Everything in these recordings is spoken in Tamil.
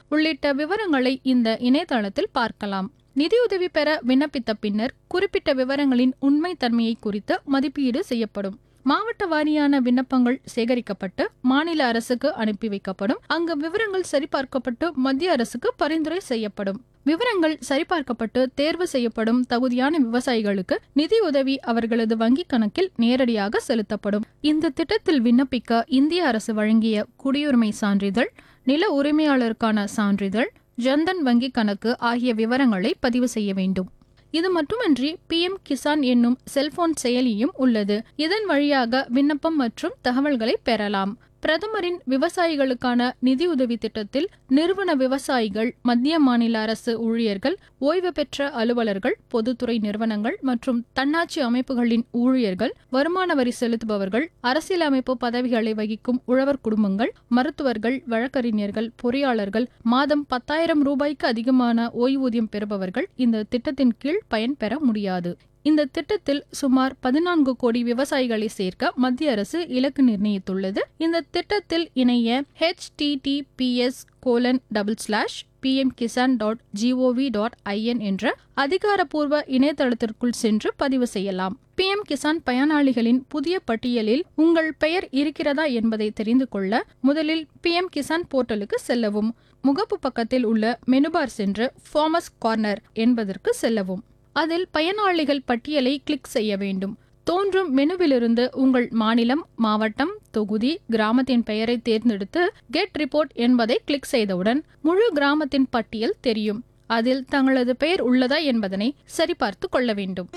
உள்ளிட்ட விவரங்களை இந்த இணையதளத்தில் பார்க்கலாம் நிதியுதவி பெற விண்ணப்பித்த பின்னர் குறிப்பிட்ட விவரங்களின் உண்மை தன்மையை குறித்து மதிப்பீடு செய்யப்படும் மாவட்ட வாரியான விண்ணப்பங்கள் சேகரிக்கப்பட்டு மாநில அரசுக்கு அனுப்பி வைக்கப்படும் அங்கு விவரங்கள் சரிபார்க்கப்பட்டு மத்திய அரசுக்கு பரிந்துரை செய்யப்படும் விவரங்கள் சரிபார்க்கப்பட்டு தேர்வு செய்யப்படும் தகுதியான விவசாயிகளுக்கு நிதியுதவி அவர்களது வங்கிக் கணக்கில் நேரடியாக செலுத்தப்படும் இந்த திட்டத்தில் விண்ணப்பிக்க இந்திய அரசு வழங்கிய குடியுரிமை சான்றிதழ் நில உரிமையாளருக்கான சான்றிதழ் ஜன்தன் வங்கி கணக்கு ஆகிய விவரங்களை பதிவு செய்ய வேண்டும் இது மட்டுமன்றி பிஎம் கிசான் என்னும் செல்போன் செயலியும் உள்ளது இதன் வழியாக விண்ணப்பம் மற்றும் தகவல்களை பெறலாம் பிரதமரின் விவசாயிகளுக்கான நிதியுதவி திட்டத்தில் நிறுவன விவசாயிகள் மத்திய மாநில அரசு ஊழியர்கள் ஓய்வு பெற்ற அலுவலர்கள் பொதுத்துறை நிறுவனங்கள் மற்றும் தன்னாட்சி அமைப்புகளின் ஊழியர்கள் வருமான வரி செலுத்துபவர்கள் அரசியலமைப்பு பதவிகளை வகிக்கும் உழவர் குடும்பங்கள் மருத்துவர்கள் வழக்கறிஞர்கள் பொறியாளர்கள் மாதம் பத்தாயிரம் ரூபாய்க்கு அதிகமான ஓய்வூதியம் பெறுபவர்கள் இந்த திட்டத்தின் கீழ் பயன்பெற முடியாது இந்த திட்டத்தில் சுமார் பதினான்கு கோடி விவசாயிகளை சேர்க்க மத்திய அரசு இலக்கு நிர்ணயித்துள்ளது இந்த திட்டத்தில் இணைய HTTPS colon double slash PM Kisan dot GOV dot IN என்ற அதிகாரப்பூர்வ இணையதளத்திற்குள் சென்று பதிவு செய்யலாம் பிஎம் கிசான் பயனாளிகளின் புதிய பட்டியலில் உங்கள் பெயர் இருக்கிறதா என்பதை தெரிந்து கொள்ள முதலில் பிஎம் கிசான் போர்ட்டலுக்கு செல்லவும் முகப்பு பக்கத்தில் உள்ள மெனுபார் சென்று ஃபார்மஸ் கார்னர் என்பதற்கு செல்லவும் அதில் பயனாளிகள் பட்டியலை கிளிக் செய்ய வேண்டும் தோன்றும் மெனுவிலிருந்து உங்கள் மாநிலம் மாவட்டம் தொகுதி கிராமத்தின் பெயரை தேர்ந்தெடுத்து கெட் ரிப்போர்ட் என்பதை கிளிக் செய்தவுடன் முழு கிராமத்தின் பட்டியல் தெரியும் அதில் தங்களது பெயர் உள்ளதா என்பதனை சரிபார்த்து கொள்ள வேண்டும்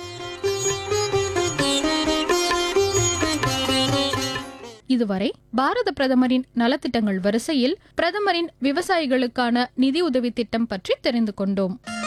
இதுவரை பாரத பிரதமரின் நலத்திட்டங்கள் வரிசையில் பிரதமரின் விவசாயிகளுக்கான நிதியுதவி திட்டம் பற்றி தெரிந்து கொண்டோம்